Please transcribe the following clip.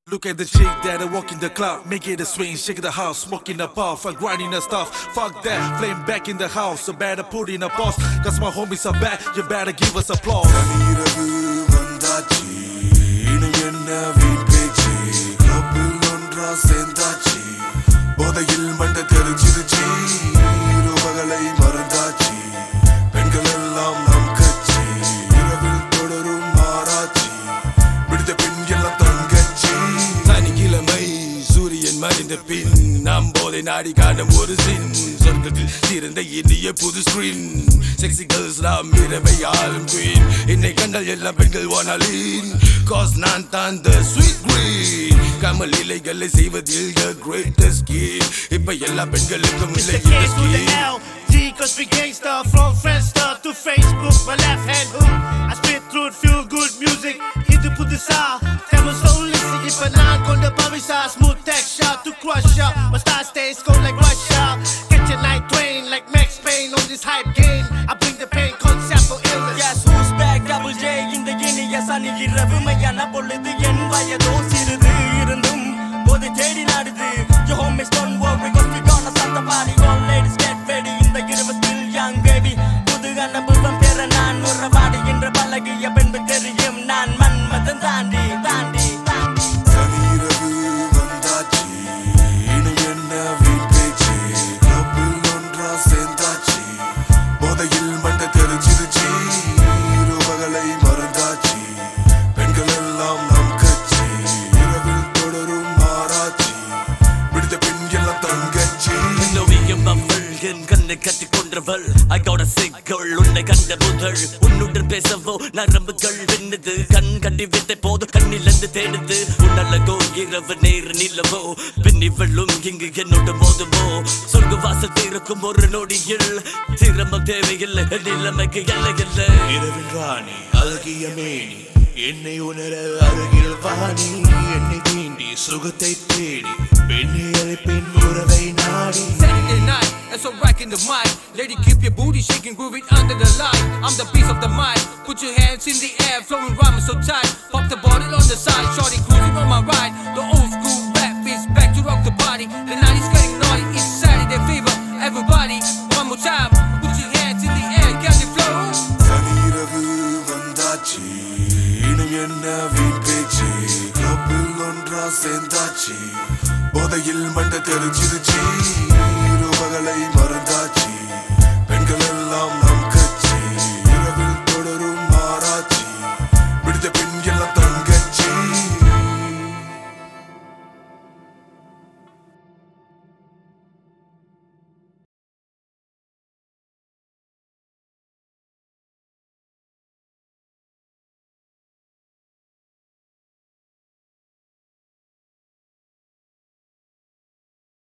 Look at the chick that walk in the club, make it a swing, shake the house, smoking the puff, and grinding the stuff. Fuck that, flame back in the house, so better put in a boss. Cause my homies are back, you better give us applause. இரவு வந்தாச்சு இனி என்ன வீண் பேச்சு கிளப்பில் ஒன்றா சேர்ந்தாச்சு போதையில் மண்ட தெரிஞ்சிருச்சு இரவுகளை மறந்தாச்சு பெண்கள் எல்லாம் நம் கட்சி இரவில் தொடரும் ஆராய்ச்சி விடுத்த பெண் எல்லாம் தங்கச்சி சனிக்கிழமை சூரியன் மறைந்த பின் நாம் போதை நாடி காணும் ஒரு சின் சொர்க்கத்தில் சிறந்த இனிய புது ஸ்கிரீன் செக்ஸி கேர்ள்ஸ் நாம் இரவை ஆளும் குயின் என்னை கண்டால் எல்லாம் பெண்கள் வானாலின் காஸ் நான் தான் த ஸ்வீட் குயின் கமல் இலைகளை செய்வதில் த கிரேட்டஸ்ட் கீன் இப்ப எல்லா பெண்களுக்கும் It's இல்லை the இந்த K to the scheme L. G cause we gangsta from Friendster to Facebook. My left hand hook. I spit through it, feel good music. இது புதுசா Camera so listen இப்ப நான் கொண்ட பவிசா Smooth texture to crush ya My style stays cold like Russia Get your night twain like Max Payne on this hype game I bring the pain concept for illness Yes, who's back? Double J இந்த இனிய சனி இரவு மையான பொழுது என் வயதோ சிறிது இருந்தும் போது தேடி நாடுது Your homies don't worry cause we gonna start the party All ladies get ready இந்த இரவு still young baby புது அனுபவம் பெற நான் உறவாடி என்ற பழகிய பின்பு தெரியும் நான் மன்மதன் தாண்டி தாண்டி தாண்டி சனி இரவு வந்தாச்சு இனி என்ன வீண் பேச்சு கிளப்பில் ஒன்றா சேர்ந்தாச்சு போதையில் மண்ட தெரிஞ்சிருச்சு இரவுகளை மறந்தாச்சு பெண்கள் எல்லாம் நம் கட்சி இரவில் தொடரும் ஆராய்ச்சி விடுத்த பெண் எல்லாம் தங்கச்சி நோவியம் அவள் என் கண்ணை கட்டி கொன்றவள் I got a sick girl உன்னை கண்ட முதல் உன்னுடன் பேசவோ நரம்புகள் வெண்ணுது கண் கட்டி விட்ட போது கண்ணிலிருந்து தேடுது உன்னழகோ இரவு நேர் நிலவோ பின்னிவளும் இங்கு என்னோட மோதுமோ சொர்க்க வாசல் திறக்கும் ஒரு நொடியில் சிரமம் தேவையில்லை நிலைமைக்கு எல்லை இல்லை இரவில் ராணி அழகிய மேனி என்னை உணர அருகில் வாணி என்னை தீண்டி சுகத்தை தேடி பெண்ணை அழைப்பெண் உறவை நாடி Saturday night, and so rocking the mic. Lady, keep your booty shaking, groove it under the light. I'm the piece of the mic. Put your hands in the air, flowing rhyming so tight. Pop the bottle on the side, shorty cruising on my ride. The old school rap is back to rock the body. The 90s getting naughty, it's Saturday fever. Everybody, one more time, put your hands in the air, can you flow? சனி இரவு வந்தாச்சு இனி என்ன வீண் பேச்சு கிளப்பில் ஒன்றா சேர்ந்தாச்சு போதையில் மண்ட தெரிஞ்சிருச்சு இரவுகளை மறந்தாச்சு